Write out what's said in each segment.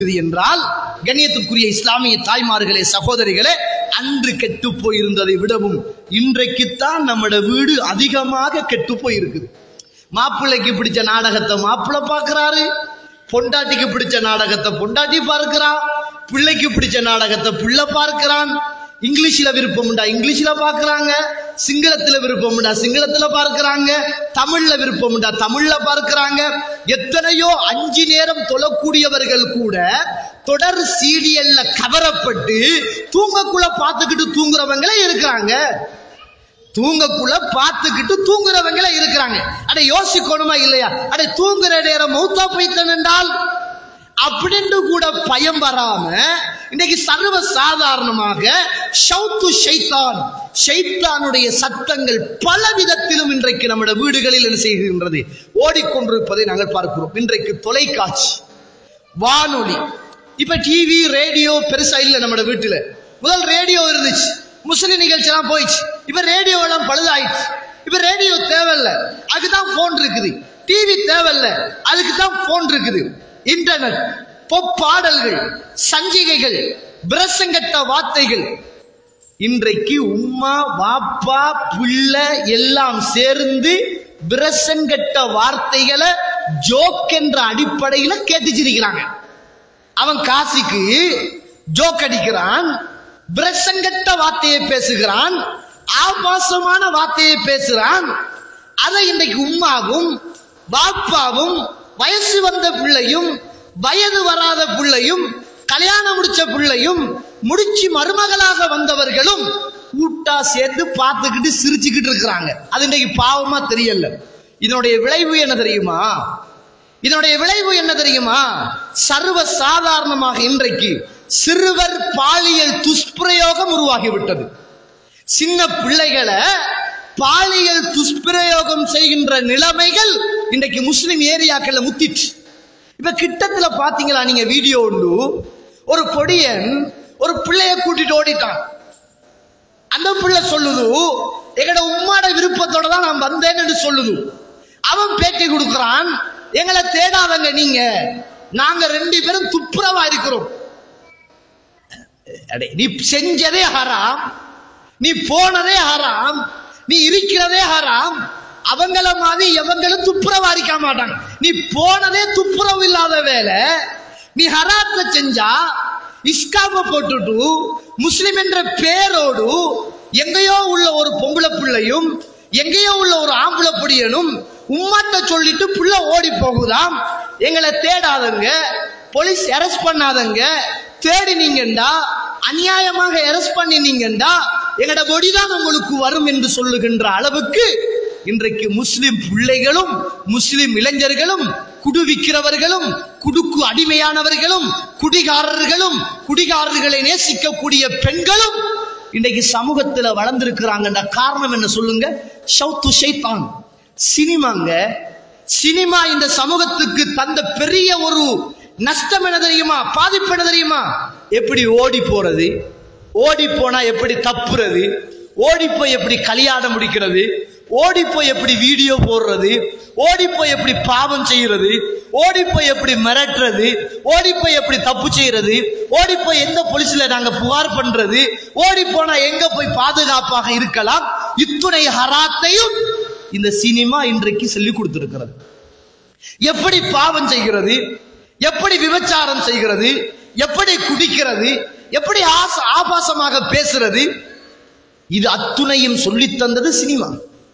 இது என்றால் கண்ணியத்துக்குரிய இஸ்லாமிய தாய்மார்களே சகோதரிகளே அன்று கெட்டு போயிருந்ததை விடவும் இன்றைக்குத்தான் நம்மட வீடு அதிகமாக கெட்டு போயிருக்குது மாப்பிள்ளைக்கு பிடிச்ச நாடகத்தை மாப்பிள்ளை பார்க்கிறாரு பொண்டாட்டிக்கு பிடிச்ச நாடகத்தை பொண்டாட்டி பார்க்கிறா பிள்ளைக்கு பிடிச்ச நாடகத்தை பிள்ளை பார்க்கிறான் இங்கிலீஷ்ல விருப்பம் உண்டா இங்கிலீஷ்ல பார்க்கறாங்க சிங்களத்துல விருப்பம் உண்டா சிங்களத்துல பார்க்கறாங்க தமிழ்ல விருப்பம் உண்டா தமிழ்ல பார்க்கறாங்க எத்தனையோ அஞ்சு நேரம் தொழக்கூடியவர்கள் கூட தொடர் சீரியல்ல கவரப்பட்டு தூங்கக்குள்ள பார்த்துக்கிட்டு தூங்குறவங்களே இருக்கிறாங்க தூங்கக்குள்ள பார்த்துக்கிட்டு தூங்குறவங்கள இருக்கிறாங்க அட யோசிக்கணுமா இல்லையா அட தூங்குற நேரம் மௌத்தா போய்த்தன் என்றால் அப்படின்னு கூட பயம் வராம இன்னைக்கு சர்வ சாதாரணமாக ஷவுத்து ஷைத்தான் ஷைத்தானுடைய சத்தங்கள் பல விதத்திலும் இன்றைக்கு நம்முடைய வீடுகளில் என்ன செய்கின்றது ஓடிக்கொண்டிருப்பதை நாங்கள் பார்க்கிறோம் இன்றைக்கு தொலைக்காட்சி வானொலி இப்ப டிவி ரேடியோ பெருசா இல்ல நம்ம வீட்டுல முதல் ரேடியோ இருந்துச்சு முஸ்லிம் நிகழ்ச்சி எல்லாம் போயிடுச்சு இப்ப ரேடியோ எல்லாம் பழுதாயிடுச்சு இப்ப ரேடியோ தேவையில்ல அதுக்குதான் போன் இருக்குது டிவி தேவையில்ல அதுக்கு தான் போன் இருக்குது இன்டர்நெட் பொப்பாடல்கள் சஞ்சிகைகள் பிரசங்கட்ட வார்த்தைகள் இன்றைக்கு உம்மா வாப்பா பிள்ளை எல்லாம் சேர்ந்து பிரசங்கட்ட வார்த்தைகளை ஜோக் என்ற அடிப்படையில கேட்டுச்சிருக்கிறாங்க அவன் காசிக்கு ஜோக் அடிக்கிறான் பிரசங்கட்ட வார்த்தையை பேசுகிறான் ஆபாசமான வார்த்தையை பேசுறான் அதை இன்றைக்கு உம்மாவும் பாப்பாவும் வயசு வந்த பிள்ளையும் வயது வராத பிள்ளையும் கல்யாணம் முடிச்ச பிள்ளையும் முடிச்சு மருமகளாக வந்தவர்களும் கூட்டா சேர்ந்து பார்த்துக்கிட்டு சிரிச்சுக்கிட்டு இருக்கிறாங்க அது இன்னைக்கு பாவமா தெரியல இதனுடைய விளைவு என்ன தெரியுமா இதனுடைய விளைவு என்ன தெரியுமா சர்வ சாதாரணமாக இன்றைக்கு சிறுவர் பாலியல் துஷ்பிரயோகம் உருவாகிவிட்டது சின்ன பிள்ளைகளை பாலியல் துஷ்பிரயோகம் செய்கின்ற நிலைமைகள் இன்றைக்கு முஸ்லிம் ஏரியாக்கள்ல முத்திச்சு இப்ப கிட்டத்துல பாத்தீங்களா நீங்க வீடியோ உண்டு ஒரு பொடியன் ஒரு பிள்ளைய கூட்டிட்டு ஓடிட்டான் அந்த பிள்ளை சொல்லுது எங்கட உம்மாட விருப்பத்தோட தான் நான் வந்தேன்னு சொல்லுது அவன் பேட்டி கொடுக்கிறான் எங்களை தேடாதங்க நீங்க நாங்க ரெண்டு பேரும் துப்புரவா இருக்கிறோம் அடே, நீ செஞ்சதே ஹராம் நீ போனதே ஹராம் நீ இருக்கிறதே ஹராம் அவங்கள மாதிரி எவங்களும் துப்புரவா இருக்க மாட்டாங்க நீ போனதே துப்புரவு இல்லாத வேலை நீ ஹராத்தை செஞ்சா இஸ்காம போட்டுட்டு முஸ்லிம் என்ற பேரோடு எங்கேயோ உள்ள ஒரு பொம்பளை பிள்ளையும் எங்கேயோ உள்ள ஒரு ஆம்பளை பொடியனும் உம்மாட்ட சொல்லிட்டு புள்ள ஓடி போகுதாம் எங்களை தேடாதங்க போலீஸ் அரெஸ்ட் பண்ணாதங்க தேடினீங்கண்டா அநியாயமாக அரெஸ்ட் பண்ணினீங்கண்டா எங்கட பொடிதான் உங்களுக்கு வரும் என்று சொல்லுகின்ற அளவுக்கு இன்றைக்கு முஸ்லிம் பிள்ளைகளும் முஸ்லிம் இளைஞர்களும் குடு விற்கிறவர்களும் குடுக்கு அடிமையானவர்களும் குடிகாரர்களும் குடிகாரர்களை நேசிக்கக்கூடிய பெண்களும் இன்றைக்கு சமூகத்துல வளர்ந்திருக்கிறாங்கன்ற காரணம் என்ன சொல்லுங்க ஷவுத்து ஷைத்தான் சினிமாங்க சினிமா இந்த சமூகத்துக்கு தந்த பெரிய ஒரு நஷ்டம் என்ன தெரியுமா பாதிப்பு என்ன தெரியுமா எப்படி ஓடி போறது ஓடி போனா எப்படி தப்புறது ஓடி போய் எப்படி கல்யாணம் முடிக்கிறது ஓடி போய் எப்படி வீடியோ போடுறது ஓடி போய் எப்படி பாவம் செய்யறது ஓடி போய் எப்படி மிரட்டுறது ஓடி போய் எப்படி தப்பு செய்யறது ஓடி போய் எந்த போலீஸ்ல நாங்க புகார் பண்றது ஓடி போனா எங்க போய் பாதுகாப்பாக இருக்கலாம் இத்துணை ஹராத்தையும் இந்த சினிமா இன்றைக்கு சொல்லி கொடுத்திருக்கிறது எப்படி பாவம் செய்கிறது எப்படி விபச்சாரம் செய்கிறது எப்படி குடிக்கிறது எப்படி ஆச ஆபாசமாக பேசுறது இது அத்துணையும் சொல்லித் தந்தது சினிமா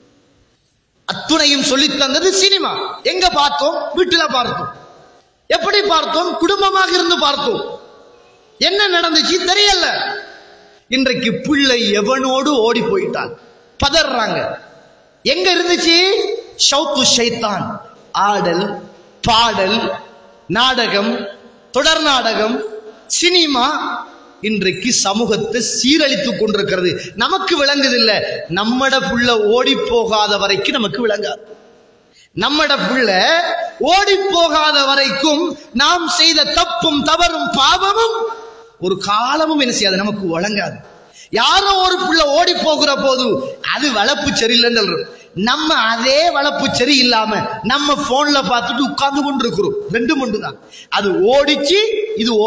அத்துணையும் சொல்லித் தந்தது சினிமா எங்க பார்த்தோம் வீட்டுல பார்த்தோம் எப்படி பார்த்தோம் குடும்பமாக இருந்து பார்த்தோம் என்ன நடந்துச்சு தெரியல இன்றைக்கு பிள்ளை எவனோடு ஓடி போயிட்டான் பதறாங்க எங்க இருந்துச்சு ஷவுத்து ஷைத்தான் ஆடல் பாடல் நாடகம் தொடர் நாடகம் சினிமா இன்றைக்கு சமூகத்தை சீரழித்துக் கொண்டிருக்கிறது நமக்கு விளங்குதில்ல நம்மட புள்ள ஓடி போகாத வரைக்கும் நமக்கு விளங்காது நம்மட புள்ள ஓடி போகாத வரைக்கும் நாம் செய்த தப்பும் தவறும் பாவமும் ஒரு காலமும் என்ன செய்யாது நமக்கு வழங்காது யாரோ ஒரு புள்ள ஓடி போகிற போது அது வளர்ப்பு சரியில்லைன்னு சொல்றோம் நம்ம அதே வளர்ப்பு சரி இல்லாம நம்ம போன்ல பார்த்துட்டு உட்கார்ந்து கொண்டு இருக்கிறோம் ரெண்டு மண்டு தான் அது ஓடிச்சு இது